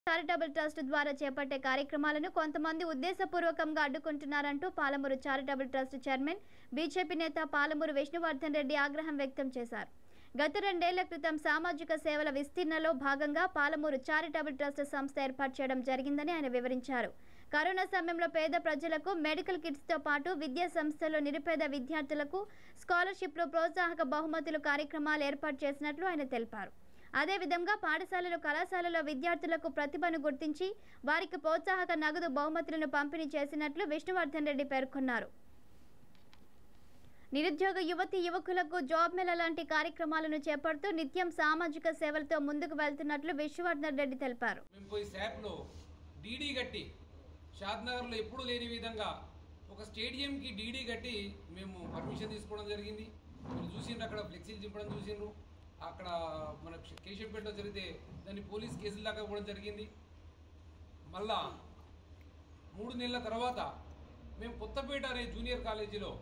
charitable trust ద్వారా చేపట్టే కార్యక్రమాలను కొంతమంది ఉద్దేశపూర్వకంగా అడ్డుకుంటున్నారంటూ Palamuru charitable trust chairman BJP నేత పాలమూరు విష్ణువర్ధన్ రెడ్డి ఆగ్రహం వ్యక్తం చేశారు గత రెండేళ్ల క్రితం సామాజిక సేవల విస్తీర్ణలో భాగంగా పాలమూరు చారిటబుల్ ట్రస్ట్ సంస్థ ఏర్పాటు చేయడం జరిగిందని ఆయన వివరించారు కరోనా సమయంలో పేద ప్రజలకు మెడికల్ కిట్స్తో పాటు విద్యా సంస్థల్లో నిరుపేద విద్యార్థులకు స్కాలర్షిప్లు ప్రోత్సాహక బహుమతులు కార్యక్రమాలు ఏర్పాటు చేసినట్లు ఆయన తెలిపారు అదేవిధంగా పాఠశాలలు కళాశాలలో విద్యార్థులకు ప్రతిభను గుర్తించి వారికి ప్రోత్సాహక నగదు బహుమతులను పంపిణీ చేసినట్లు విష్ణువర్ధన్ రెడ్డి పేర్కొన్నారు నిరుద్యోగ యువతి యువకులకు జాబ్ మేళ లాంటి కార్యక్రమాలను చేపడుతూ నిత్యం సామాజిక సేవలతో ముందుకు వెళ్తున్నట్లు విష్ణువర్ధన్ రెడ్డి తెలిపారు మేము పోయి శాప్లో డీడీ కట్టి షాద్నగర్లో ఎప్పుడు లేని విధంగా ఒక స్టేడియంకి డీడీ కట్టి మేము పర్మిషన్ తీసుకోవడం జరిగింది మీరు చూసిండ్రు అక్కడ ఫ్లెక్సీలు చింపడం చూసిండ్రు అక్కడ మన కేశంపేటలో జరిగితే దాన్ని పోలీస్ కేసులు దాకా ఇవ్వడం జరిగింది మళ్ళా మూడు నెలల తర్వాత మేము కొత్తపేట అనే జూనియర్ కాలేజీలో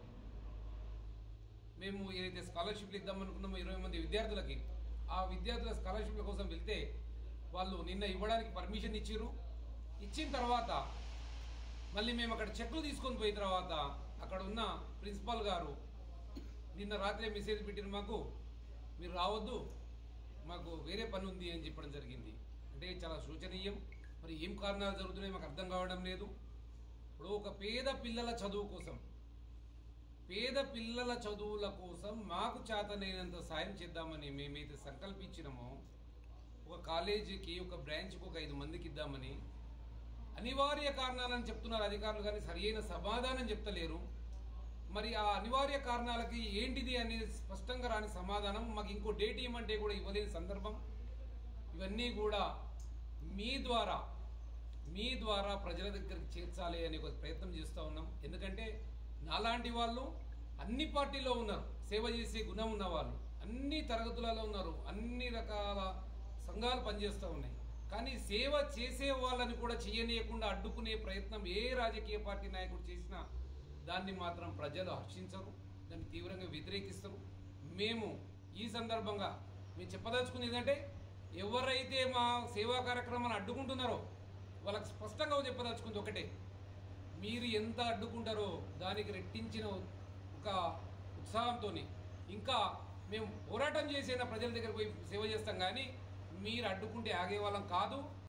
మేము ఏదైతే స్కాలర్షిప్లు ఇద్దాం అనుకున్నామో ఇరవై మంది విద్యార్థులకి ఆ విద్యార్థుల స్కాలర్షిప్ల కోసం వెళ్తే వాళ్ళు నిన్న ఇవ్వడానికి పర్మిషన్ ఇచ్చిర్రు ఇచ్చిన తర్వాత మళ్ళీ మేము అక్కడ చెక్లు తీసుకొని పోయిన తర్వాత అక్కడ ఉన్న ప్రిన్సిపాల్ గారు నిన్న రాత్రి మెసేజ్ పెట్టిన మాకు మీరు రావద్దు మాకు వేరే పని ఉంది అని చెప్పడం జరిగింది అంటే చాలా శోచనీయం మరి ఏం కారణాలు జరుగుతున్నాయి మాకు అర్థం కావడం లేదు ఇప్పుడు ఒక పేద పిల్లల చదువు కోసం పేద పిల్లల చదువుల కోసం మాకు చేతనైనంత సాయం చేద్దామని మేమైతే సంకల్పించినామో ఒక కాలేజీకి ఒక బ్రాంచ్కి ఒక ఐదు మందికి ఇద్దామని అనివార్య కారణాలని చెప్తున్నారు అధికారులు కానీ సరియైన సమాధానం చెప్తలేరు మరి ఆ అనివార్య కారణాలకి ఏంటిది అనేది స్పష్టంగా రాని సమాధానం మాకు ఇంకో డేట్ ఇవ్వమంటే కూడా ఇవ్వలేని సందర్భం ఇవన్నీ కూడా మీ ద్వారా మీ ద్వారా ప్రజల దగ్గరికి చేర్చాలి అనే ఒక ప్రయత్నం చేస్తూ ఉన్నాం ఎందుకంటే నాలాంటి వాళ్ళు అన్ని పార్టీలో ఉన్నారు సేవ చేసే గుణం ఉన్న వాళ్ళు అన్ని తరగతులలో ఉన్నారు అన్ని రకాల సంఘాలు పనిచేస్తూ ఉన్నాయి కానీ సేవ చేసే వాళ్ళని కూడా చేయనీయకుండా అడ్డుకునే ప్రయత్నం ఏ రాజకీయ పార్టీ నాయకుడు చేసినా దాన్ని మాత్రం ప్రజలు హర్షించరు దాన్ని తీవ్రంగా వ్యతిరేకిస్తారు మేము ఈ సందర్భంగా మేము చెప్పదలుచుకునేది ఏంటంటే ఎవరైతే మా సేవా కార్యక్రమాన్ని అడ్డుకుంటున్నారో వాళ్ళకి స్పష్టంగా చెప్పదలుచుకుంది ఒకటే మీరు ఎంత అడ్డుకుంటారో దానికి రెట్టించిన ఒక ఉత్సాహంతో ఇంకా మేము పోరాటం చేసైనా ప్రజల దగ్గర పోయి సేవ చేస్తాం కానీ మీరు అడ్డుకుంటే ఆగే వాళ్ళం కాదు